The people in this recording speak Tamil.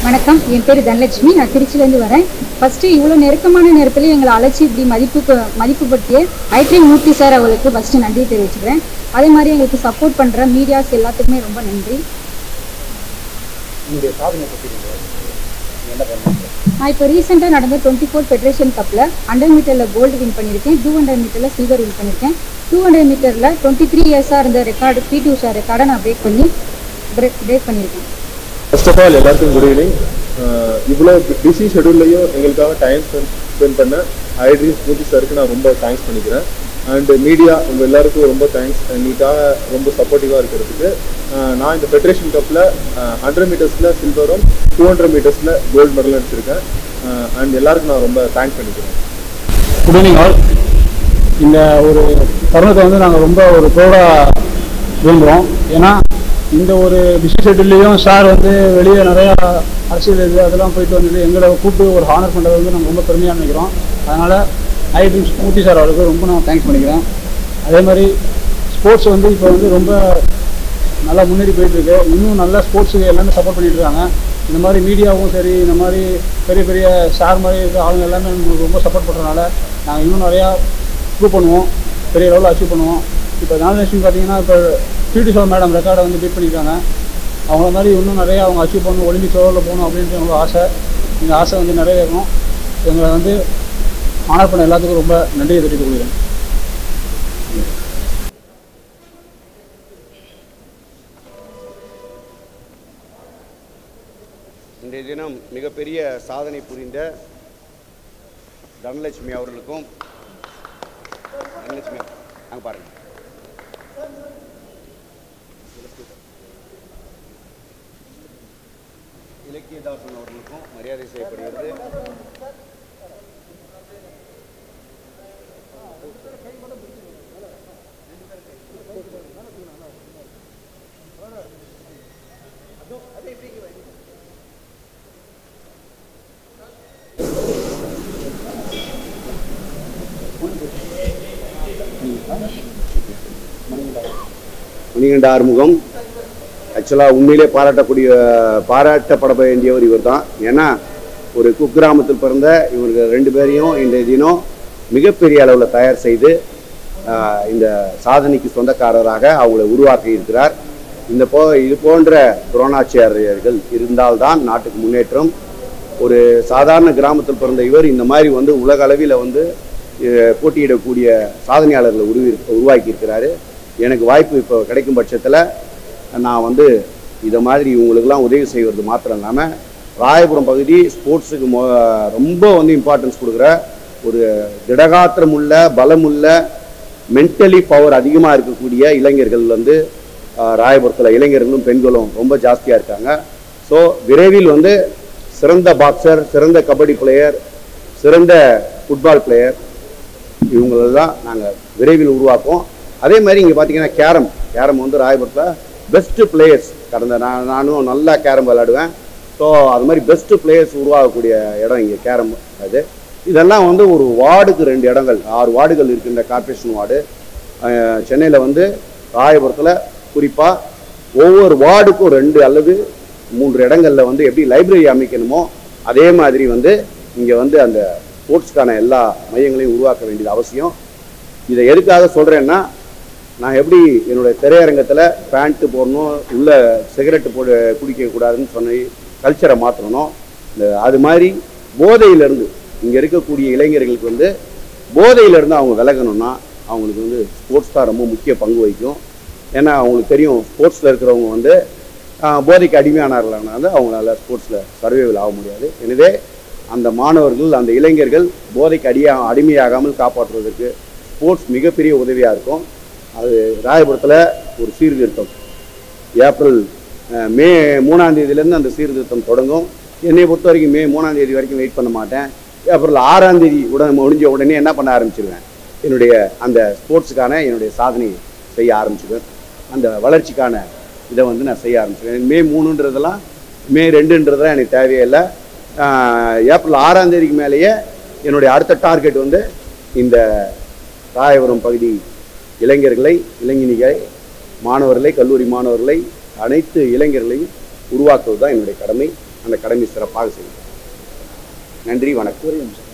வணக்கம் என் பேர் தனலட்சுமி நான் திருச்சியிலேருந்து வரேன் ஃபஸ்ட்டு இவ்வளோ நெருக்கமான நேரத்தில் எங்களை அழைச்சி இப்படி மதிப்பு மதிப்புப்படுத்திய ஐட்ரி மூர்த்தி சார் அவர்களுக்கு ஃபஸ்ட்டு நன்றி தெரிவிச்சுக்கிறேன் அதே மாதிரி எங்களுக்கு சப்போர்ட் பண்ணுற மீடியாஸ் எல்லாத்துக்குமே ரொம்ப நன்றி உங்களுடைய சாதனை பற்றி நீங்கள் என்ன பண்ணுறீங்க நான் இப்போ ரீசெண்டாக நடந்த டுவெண்ட்டி ஃபோர் ஃபெடரேஷன் கப்பில் ஹண்ட்ரட் மீட்டரில் கோல்டு வின் பண்ணியிருக்கேன் டூ ஹண்ட்ரட் மீட்டரில் சில்வர் வின் பண்ணியிருக்கேன் டூ ஹண்ட்ரட் மீட்டரில் டுவெண்ட்டி த்ரீ இயர்ஸாக இருந்த ரெக்கார்டு பி டூ ஷா ரெக்கார்டை நான் பிரேக் பண்ணி பிரேக் பிரேக் பண்ணியிருக்கேன் ஃபர்ஸ்ட் ஆஃப் ஆல் எல்லாருக்கும் குட் ஈவினிங் இவ்வளோ பிஸி ஷெடியூல்லையும் எங்களுக்காக டைம் ஸ்பெண்ட் பண்ண ஐட்ரீஸ் மூர்த்தி சாருக்கு நான் ரொம்ப தேங்க்ஸ் பண்ணிக்கிறேன் அண்ட் மீடியா உங்கள் எல்லாருக்கும் ரொம்ப தேங்க்ஸ் எங்களுக்காக ரொம்ப சப்போர்ட்டிவாக இருக்கிறதுக்கு அஹ், நான் இந்த ஃபெடரேஷன் கப்பில் ஹண்ட்ரட் மீட்டர்ஸில் சில்வரும் டூ ஹண்ட்ரட் மீட்டர்ஸில் கோல்டு மெடலும் எடுத்திருக்கேன் அண்ட் எல்லாருக்கும் நான் ரொம்ப தேங்க்ஸ் பண்ணிக்கிறேன் குட் ஈவினிங் ஆல் இந்த ஒரு தருணத்தை வந்து நாங்கள் ரொம்ப ஒரு ப்ரௌடாக விரும்புகிறோம் ஏன்னா இந்த ஒரு பிஸி ஷெட்யூல்லையும் சார் வந்து வெளியே நிறையா அரசியல் இது அதெல்லாம் போயிட்டு வந்துட்டு எங்களை கூப்பிட்டு ஒரு ஹானர் பண்ணுறது வந்து நாங்கள் ரொம்ப பெருமையாக நினைக்கிறோம் அதனால் ஐ ட்ரீம்ஸ் மூர்த்தி சார் அவருக்கு ரொம்ப நான் தேங்க்ஸ் பண்ணிக்கிறேன் அதே மாதிரி ஸ்போர்ட்ஸ் வந்து இப்போ வந்து ரொம்ப நல்லா முன்னேறி போயிட்டு இருக்கு இன்னும் நல்லா ஸ்போர்ட்ஸுக்கு எல்லாமே சப்போர்ட் பண்ணிட்டு இருக்காங்க இந்த மாதிரி மீடியாவும் சரி இந்த மாதிரி பெரிய பெரிய ஸ்டார் மாதிரி இருக்க ஆளுங்க எல்லாமே நமக்கு ரொம்ப சப்போர்ட் பண்ணுறதுனால நாங்கள் இன்னும் நிறையா ப்ரூவ் பண்ணுவோம் பெரிய லெவலில் அச்சீவ் பண்ணுவோம் இப்போ நாமினேஷன் பார்த்தீங்கன்னா இப்போ பிடி சோ மேடம் ரெக்கார்டை வந்து பீட் பண்ணியிருக்காங்க அவங்கள மாதிரி இன்னும் நிறையா அவங்க அச்சீவ் பண்ணணும் ஒலிம்பிக் லெவலில் போகணும் அப்படின்ட்டு எங்களோட ஆசை இந்த ஆசை வந்து நிறைவேறணும் எங்களை வந்து ஆனர் பண்ண எல்லாத்துக்கும் ரொம்ப நன்றியை தெரிவித்துக் கொள்கிறேன் இன்றைய தினம் மிகப்பெரிய சாதனை புரிந்த தனலட்சுமி அவர்களுக்கும் தனலட்சுமி அங்கே பாருங்க இலக்கியதாசன் அவர்களுக்கும் மரியாதை செய்யப்படுகிறது மணிகண்ட ஆறுமுகம் ஆக்சுவலாக உண்மையிலே பாராட்டக்கூடிய பாராட்டப்பட வேண்டியவர் இவர் தான் ஏன்னா ஒரு குக்கிராமத்தில் பிறந்த இவர்கள் ரெண்டு பேரையும் இன்றைய தினம் மிகப்பெரிய அளவில் தயார் செய்து ஆஹ், இந்த சாதனைக்கு சொந்தக்காரராக அவங்களை உருவாக்கி இருக்கிறார் இந்த போ இது போன்ற துரோணாச்சாரியர்கள் இருந்தால்தான் நாட்டுக்கு முன்னேற்றம் ஒரு சாதாரண கிராமத்தில் பிறந்த இவர் இந்த மாதிரி வந்து உலக அளவில் வந்து அஹ், போட்டியிடக்கூடிய சாதனையாளர்களை உருவி உருவாக்கி இருக்கிறாரு எனக்கு வாய்ப்பு இப்போ கிடைக்கும் பட்சத்தில் நான் வந்து இதை மாதிரி இவங்களுக்கெல்லாம் உதவி செய்வது மாத்திரம் இல்லாமல் ராயபுரம் பகுதி ஸ்போர்ட்ஸுக்கு மொ ரொம்ப வந்து இம்பார்ட்டன்ஸ் கொடுக்குற ஒரு திடகாத்திரமுள்ள பலமுள்ள மென்டலி பவர் அதிகமாக இருக்கக்கூடிய இளைஞர்கள் வந்து ஆஹ், ராயபுரத்தில் இளைஞர்களும் பெண்களும் ரொம்ப ஜாஸ்தியாக இருக்காங்க ஸோ விரைவில் வந்து சிறந்த பாக்ஸர் சிறந்த கபடி பிளேயர் சிறந்த ஃபுட்பால் பிளேயர் இவங்களெல்லாம் நாங்கள் விரைவில் உருவாக்குவோம் அதே மாதிரி இங்கே பார்த்தீங்கன்னா கேரம் கேரம் வந்து ராயபுரத்தில் பெஸ்ட்டு பிளேயர்ஸ் கடந்த நான் நானும் நல்லா கேரம் விளையாடுவேன் ஸோ அது மாதிரி பெஸ்ட்டு பிளேயர்ஸ் உருவாகக்கூடிய இடம் இங்கே கேரம் அது இதெல்லாம் வந்து ஒரு வார்டுக்கு ரெண்டு இடங்கள் ஆறு வார்டுகள் இருக்கின்ற கார்ப்பரேஷன் வார்டு சென்னையில் வந்து ராயபுரத்தில் குறிப்பாக ஒவ்வொரு வார்டுக்கும் ரெண்டு அல்லது மூன்று இடங்களில் வந்து எப்படி லைப்ரரி அமைக்கணுமோ அதே மாதிரி வந்து இங்கே வந்து அந்த ஸ்போர்ட்ஸ்க்கான எல்லா மையங்களையும் உருவாக்க வேண்டியது அவசியம் இதை எதுக்காக சொல்கிறேன்னா நான் எப்படி என்னுடைய திரையரங்கத்தில் பேண்ட்டு போடணும் உள்ள சிகரெட்டு போட குடிக்கக்கூடாதுன்னு சொன்ன கல்ச்சரை மாற்றணும் இந்த அது மாதிரி போதையிலேருந்து இங்கே இருக்கக்கூடிய இளைஞர்களுக்கு வந்து போதையிலேருந்து அவங்க விலகணும்னா அவங்களுக்கு வந்து ஸ்போர்ட்ஸ் தான் ரொம்ப முக்கிய பங்கு வகிக்கும் ஏன்னா அவங்களுக்கு தெரியும் ஸ்போர்ட்ஸில் இருக்கிறவங்க வந்து ஆஹ், போதைக்கு அடிமையானார்களான வந்து அவங்களால ஸ்போர்ட்ஸில் சர்வைவல் ஆக முடியாது எனவே அந்த மாணவர்கள் அந்த இளைஞர்கள் போதைக்கு அடியா அடிமையாகாமல் காப்பாற்றுவதற்கு ஸ்போர்ட்ஸ் மிகப்பெரிய உதவியாக இருக்கும் அது ராயபுரத்தில் ஒரு சீர்திருத்தம் ஏப்ரல் அஹ், மே மூணாம் தேதியிலேருந்து அந்த சீர்திருத்தம் தொடங்கும் என்னை பொறுத்த வரைக்கும் மே மூணாம் தேதி வரைக்கும் வெயிட் பண்ண மாட்டேன் ஏப்ரல் ஆறாம் தேதி உடனே முடிஞ்ச உடனே என்ன பண்ண ஆரம்பிச்சிருவேன் என்னுடைய அந்த ஸ்போர்ட்ஸுக்கான என்னுடைய சாதனையை செய்ய ஆரம்பிச்சிடுவேன் அந்த வளர்ச்சிக்கான இதை வந்து நான் செய்ய ஆரம்பிச்சிடுவேன் மே மூணுன்றதெல்லாம் மே ரெண்டுன்றதெல்லாம் எனக்கு தேவையே இல்லை ஆஹ், ஏப்ரல் ஆறாம் தேதிக்கு மேலேயே என்னுடைய அடுத்த டார்கெட் வந்து இந்த ராயபுரம் பகுதி இளைஞர்களை இளைஞனிகளை மாணவர்களை கல்லூரி மாணவர்களை அனைத்து இளைஞர்களையும் உருவாக்குவது தான் என்னுடைய கடமை அந்த கடமை சிறப்பாக செய்யும் நன்றி வணக்கம் ஒரு நிமிஷம்